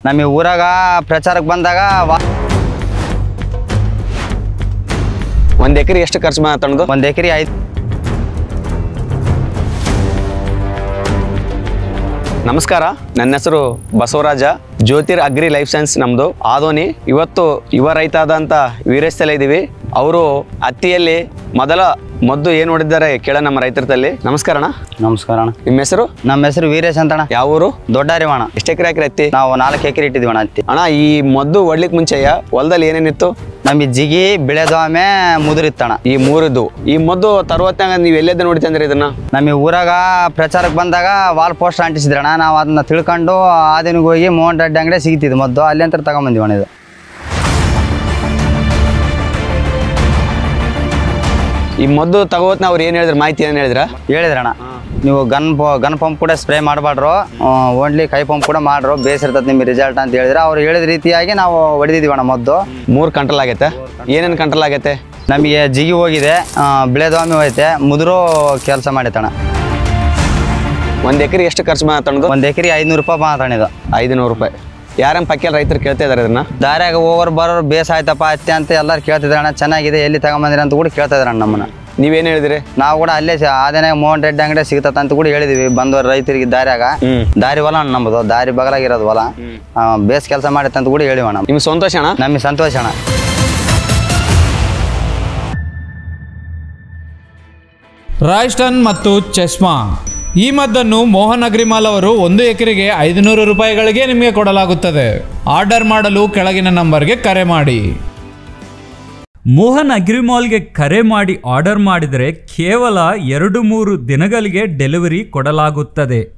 ನಮ್ಮ ಊರಾಗ ಪ್ರಚಾರಕ್ಕೆ ಬಂದಾಗ ವಾ ಒಂದ್ ಎಕರೆ ಎಷ್ಟು ಖರ್ಚು ಮಾತಾಡೋದು ಒಂದು ಎಕರೆ ಐದು ನಮಸ್ಕಾರ ನನ್ನ ಹೆಸರು Basavaraja Jyotir agri life science ನಮ್ದು ಆದೋನಿ ಇವತ್ತು ಯುವ ರೈತ ಆದಂತ ವೀರೇಶ್ ತಲೆ ಇದೀವಿ ಅವರು ಹತ್ತಿಯಲ್ಲಿ ಮೊದಲ ಮದ್ದು ಏನ್ ನೋಡಿದ್ದಾರೆ ಕೇಳ ನಮ್ಮ ರೈತರಲ್ಲಿ ನಮಸ್ಕಾರ ಅಣ್ಣ ನಮಸ್ಕಾರ ಅಣ್ಣ ನಿಮ್ಮ ಹೆಸರು ನಮ್ಮ ಹೆಸರು ವೀರೇಶ್ ಅಂತಣ್ಣ ಯಾವ ಊರು ದೊಡ್ಡ ಅರಿವಣ ಎಷ್ಟು ಎಕರೆ ಹಾಕಿರಿ ಹತ್ತಿ ನಾವು ನಾಲ್ಕು ಎಕರೆ ಇಟ್ಟಿದ್ವಿ ಅಣ್ಣ ಹತ್ತಿ ಅಣ್ಣ ಈ ಮದ್ದು ಹೊಡ್ಲಿಕ್ ಮುಂಚೆಯ ಹೊಲದಲ್ಲಿ ಏನೇನಿತ್ತು ನಮಗೆ ಜಿಗಿ ಬಿಳೆದೊಮ್ಮೆ ಮುದುರಿತ್ತಣ್ಣ ಈ ಮೂರದ್ದು ಈ ಮದ್ದು ತರುವತ್ತಾಗ ನೀವು ಎಲ್ಲೆದ್ದು ನೋಡ್ತಂದ್ರಿ ಇದನ್ನ ನಮಗೆ ಊರಾಗ ಪ್ರಚಾರಕ್ಕೆ ಬಂದಾಗ ವಾಲ್ ಪೋಸ್ಟರ್ ಅಂಟಿಸಿದ್ರಣ್ಣ ನಾವು ಅದನ್ನ ತಿಳ್ಕೊಂಡು ಆದಿನಿಗೆ ಹೋಗಿ ಮೋಹನ್ ರೆಡ್ಡಿ ಅಂಗಡಿ ಸಿಗ್ತಿದ್ದು ಮದ್ದು ಅಲ್ಲಿ ಅಂತ ತಗೊಂಬಂದಿವಣ್ಣ ಇದು ಈ ಮದ್ದು ತಗೋತ್ ಅವ್ರು ಏನ್ ಹೇಳಿದ್ರು ಮಾಹಿತಿ ಏನ್ ಹೇಳಿದ್ರ ಹೇಳಿದ್ರಣ್ಣ ನೀವು ಗನ್ ಗನ್ ಪಂಪ್ ಕೂಡ ಸ್ಪ್ರೇ ಮಾಡಬಾಡ್ರು ಓನ್ಲಿ ಕೈ ಪಂಪ್ ಕೂಡ ಮಾಡ್ರು ಬೇಸಿರ್ತದೆ ನಿಮಗೆ ರಿಸಲ್ಟ್ ಅಂತ ಹೇಳಿದ್ರೆ ಅವ್ರು ಹೇಳಿದ ರೀತಿಯಾಗಿ ನಾವು ಹೊಡೆದಿದ್ದೀವಿ ಅಣ್ಣ ಮದ್ದು ಮೂರ್ ಕಂಟ್ರೋಲ್ ಆಗೈತೆ ಏನೇನ್ ಕಂಟ್ರೋಲ್ ಆಗೈತೆ ನಮಗೆ ಜಿಗಿ ಹೋಗಿದೆ ಬಿಳೆದೊಮ್ಮೆ ಹೋಯ್ತೆ ಮುದುರು ಕೆಲಸ ಮಾಡೈತಣ್ಣ ಒಂದ್ ಎಕರೆ ಎಷ್ಟು ಖರ್ಚು ಮಾತಾಡೋದು ಒಂದು ಎಕರೆ ಐದುನೂರು ರೂಪಾಯಿ ಮಾತಾಣಿದು ಐದುನೂರು ರೂಪಾಯಿ ಯಾರನ್ ಪಕ್ಕಲ್ ರೈತರು ಕೇಳ್ತಾ ಇದಾರೆ ಇದನ್ನ ದಾರ್ಯಾಗ ಹೋಗೋರು ಬರೋರು ಬೇಸ್ ಆಯ್ತಪ್ಪ ಅತ್ತೆ ಅಂತ ಎಲ್ಲರೂ ಕೇಳ್ತಿದ್ರು ಅಣ್ಣ ಚೆನ್ನಾಗಿದೆ ಎಲ್ಲಿ ತಗೊಂಬಂದಿರ ಅಂತ ಕೂಡ ಕೇಳ್ತಾ ಇದ್ರು ಅಣ್ಣ ನಮ್ಮನ್ನ ನೀವೇನ್ ಹೇಳಿದ್ರಿ ನಾವು ಕೂಡ ಅಲ್ಲೇ ಆದನೆ ಮೋಹನ್ ರೆಡ್ಡಿ ಅಂಗಡಿ ಸಿಗ್ತತ್ತ ಅಂತ ಕೂಡ ಹೇಳಿದ್ವಿ ಬಂದವರು ರೈತರಿಗೆ ದಾರ್ಯಾಗ ಹ್ಮ್ ದಾರಿ ಹೊಲ ಅಣ್ಣ ನಮ್ಮದು ದಾರಿ ಬಗಲಾಗಿರೋದು ಹೊಲ ಆ, ಬೇಸ್ ಕೆಲಸ ಮಾಡತ್ತೆ ಅಂತ ಕೂಡ ಹೇಳಿವಣ್ಣ ನಿಮ್ಗೆ ಸಂತೋಷ ಅಣ್ಣ ನಮಗೆ ಸಂತೋಷ ಅಣ್ಣ ರಾಯ್ಸ್ಟನ್ ಮತ್ತು ಚೆಸ್ಮಾ ಈ ಮದ್ದನ್ನು ಮೋಹನ್ ಅಗ್ರಿಮಾಲ್ ಅವರು ಒಂದು ಎಕರೆಗೆ ಐದುನೂರು ರೂಪಾಯಿಗಳಿಗೆ ನಿಮಗೆ ಕೊಡಲಾಗುತ್ತದೆ ಆರ್ಡರ್ ಮಾಡಲು ಕೆಳಗಿನ ನಂಬರ್ಗೆ ಕರೆ ಮಾಡಿ ಮೋಹನ್ ಅಗ್ರಿಮಾಲ್ಗೆ ಕರೆ ಮಾಡಿ ಆರ್ಡರ್ ಮಾಡಿದರೆ ಕೇವಲ ಎರಡು ಮೂರು ದಿನಗಳಿಗೆ ಡೆಲಿವರಿ ಕೊಡಲಾಗುತ್ತದೆ